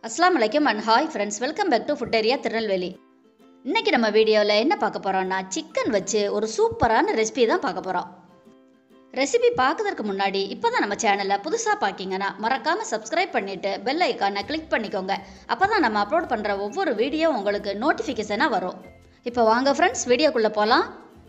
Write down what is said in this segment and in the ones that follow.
அஸ்லாம் வலைக்கம் and hi friends welcome back to food area Tirunelveli இன்னைக்கு நம்ம வீடியோவில் என்ன பார்க்க போகிறோம்னா சிக்கன் வச்சு ஒரு சூப்பரான ரெசிபி தான் பார்க்க போகிறோம் ரெசிபி பார்க்கறதுக்கு முன்னாடி இப்போ தான் நம்ம சேனலை புதுசாக பார்க்கிங்கன்னா மறக்காமல் சப்ஸ்கிரைப் பண்ணிவிட்டு பெல் ஐக்கானை கிளிக் பண்ணிக்கோங்க அப்போ தான் நம்ம அப்லோட் பண்ணுற ஒவ்வொரு வீடியோ உங்களுக்கு நோட்டிஃபிகேஷனாக வரும் இப்போ வாங்க ஃப்ரெண்ட்ஸ் வீடியோக்குள்ளே போகலாம்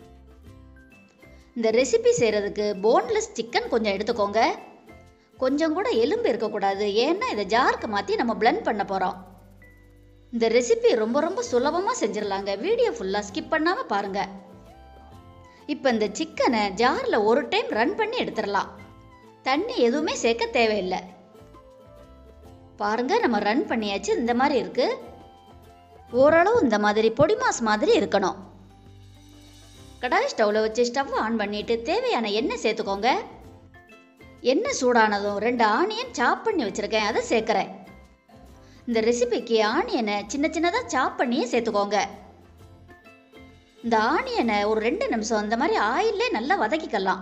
இந்த ரெசிபி செய்கிறதுக்கு போன்லெஸ் சிக்கன் கொஞ்சம் எடுத்துக்கோங்க கொஞ்சம் கூட எலும்பு இருக்கக்கூடாது ஏன்னா இதை ஜாருக்கு மாற்றி நம்ம பிளெண்ட் பண்ண போகிறோம் இந்த ரெசிபி ரொம்ப ரொம்ப சுலபமாக செஞ்சிடலாங்க வீடியோ ஃபுல்லாக ஸ்கிப் பண்ணாமல் பாருங்கள் இப்போ இந்த சிக்கனை ஜாரில் ஒரு டைம் ரன் பண்ணி எடுத்துடலாம் தண்ணி எதுவுமே சேர்க்க தேவையில்லை பாருங்க நம்ம ரன் பண்ணியாச்சு இந்த மாதிரி இருக்கு ஓரளவு இந்த மாதிரி பொடி மாஸ் மாதிரி இருக்கணும் கடாய் ஸ்டவ்வில் வச்சு ஸ்டவ் ஆன் பண்ணிட்டு தேவையான எண்ணெய் சேர்த்துக்கோங்க எண்ணெய் சூடானதும் ரெண்டு ஆனியன் சாப் பண்ணி வச்சுருக்கேன் அதை சேர்க்குறேன் இந்த ரெசிபிக்கு ஆனியனை சின்ன சின்னதாக சாப் பண்ணியே சேர்த்துக்கோங்க இந்த ஆனியனை ஒரு ரெண்டு நிமிஷம் இந்த மாதிரி ஆயிலே நல்லா வதக்கிக்கலாம்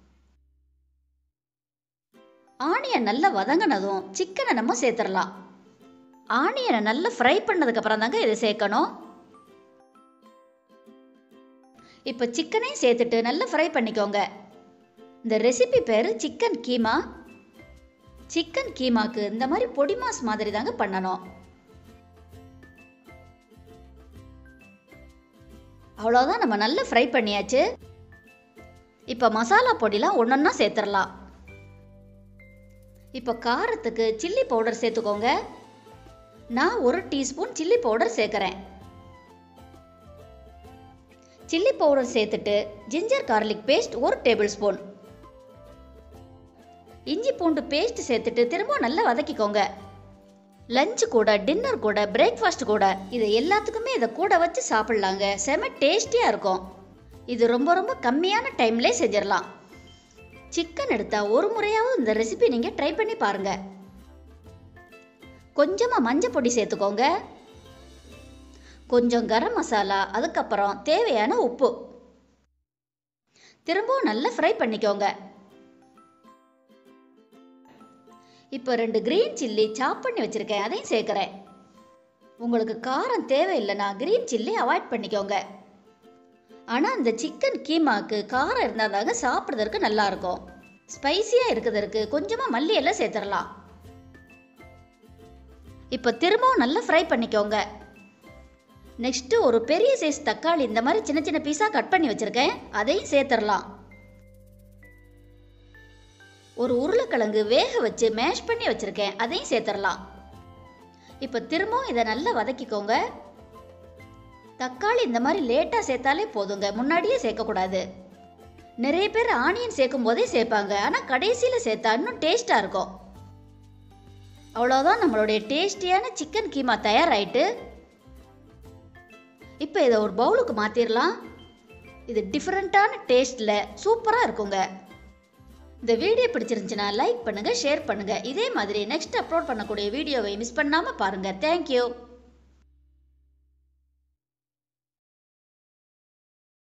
ஆனியன் நல்லா வதங்கினதும் சிக்கனை நம்ம சேர்த்துடலாம் ஆனியனை நல்லா ஃப்ரை பண்ணதுக்கப்புறம் தாங்க இதை சேர்க்கணும் இப்போ சிக்கனையும் சேர்த்துட்டு நல்லா ஃப்ரை பண்ணிக்கோங்க இந்த ரெசிபி பேர் சிக்கன் கீமா சிக்கன் கீமாக்கு இந்த மாதிரி பொடி மாஸ் மாதிரி தாங்க பண்ணணும் அவ்வளோதான் நம்ம நல்லா ஃப்ரை பண்ணியாச்சு இப்போ மசாலா பொடிலாம் ஒன்றொன்னா சேர்த்துடலாம் இப்போ காரத்துக்கு சில்லி பவுடர் சேர்த்துக்கோங்க நான் ஒரு டீஸ்பூன் சில்லி பவுடர் சேர்க்குறேன் சில்லி பவுடர் சேர்த்துட்டு ஜிஞ்சர் கார்லிக் பேஸ்ட் ஒரு டேபிள் ஸ்பூன் இஞ்சி பூண்டு பேஸ்ட் சேர்த்துட்டு திரும்ப நல்லா வதக்கிக்கோங்க லஞ்ச் கூட டின்னர் கூட பிரேக்ஃபாஸ்ட் கூட இது எல்லாத்துக்குமே இதை கூட வச்சு சாப்பிட்லாங்க செம டேஸ்டியாக இருக்கும் இது ரொம்ப ரொம்ப கம்மியான டைம்லேயே செஞ்சிடலாம் சிக்கன் எடுத்தால் ஒரு முறையாவது இந்த ரெசிபி நீங்கள் ட்ரை பண்ணி பாருங்க கொஞ்சமாக மஞ்சள் பொடி சேர்த்துக்கோங்க கொஞ்சம் கரம் மசாலா அதுக்கப்புறம் தேவையான உப்பு திரும்பவும் நல்லா ஃப்ரை பண்ணிக்கோங்க இப்போ ரெண்டு க்ரீன் சில்லி சாப் பண்ணி வச்சுருக்கேன் அதையும் சேர்க்குறேன் உங்களுக்கு காரம் தேவையில்லைன்னா க்ரீன் சில்லி அவாய்ட் பண்ணிக்கோங்க ஆனால் இந்த சிக்கன் கீமாக்கு காரம் இருந்தால் தாங்க சாப்பிட்றதுக்கு நல்லாயிருக்கும் ஸ்பைசியாக இருக்கிறதுக்கு கொஞ்சமாக மல்லி எல்லாம் சேர்த்துடலாம் இப்போ திரும்பவும் நல்லா ஃப்ரை பண்ணிக்கோங்க நெக்ஸ்ட்டு ஒரு பெரிய சைஸ் தக்காளி இந்த மாதிரி சின்ன சின்ன பீஸாக கட் பண்ணி வச்சுருக்கேன் அதையும் சேர்த்துடலாம் ஒரு உருளைக்கிழங்கு வேக வச்சு மேஷ் பண்ணி வச்சுருக்கேன் அதையும் சேர்த்துடலாம் இப்போ திரும்பவும் இதை நல்லா வதக்கிக்கோங்க தக்காளி இந்த மாதிரி லேட்டாக சேர்த்தாலே போதுங்க முன்னாடியே சேர்க்கக்கூடாது நிறைய பேர் ஆனியன் சேர்க்கும் போதே சேர்ப்பாங்க ஆனால் கடைசியில் சேர்த்தா இன்னும் டேஸ்ட்டாக இருக்கும் அவ்வளோதான் நம்மளுடைய டேஸ்டியான சிக்கன் கீமா தயாராயிட்டு இப்போ இதை ஒரு பவுலுக்கு மாற்றிடலாம் இது டிஃப்ரெண்ட்டான டேஸ்ட்டில் சூப்பராக இருக்குங்க இந்த வீடியோ பிடிச்சிருந்துச்சுன்னா லைக் பண்ணுங்கள் ஷேர் பண்ணுங்கள் இதே மாதிரி நெக்ஸ்ட் அப்லோட் பண்ணக்கூடிய வீடியோவை மிஸ் பண்ணாமல் பாருங்கள் தேங்க்யூ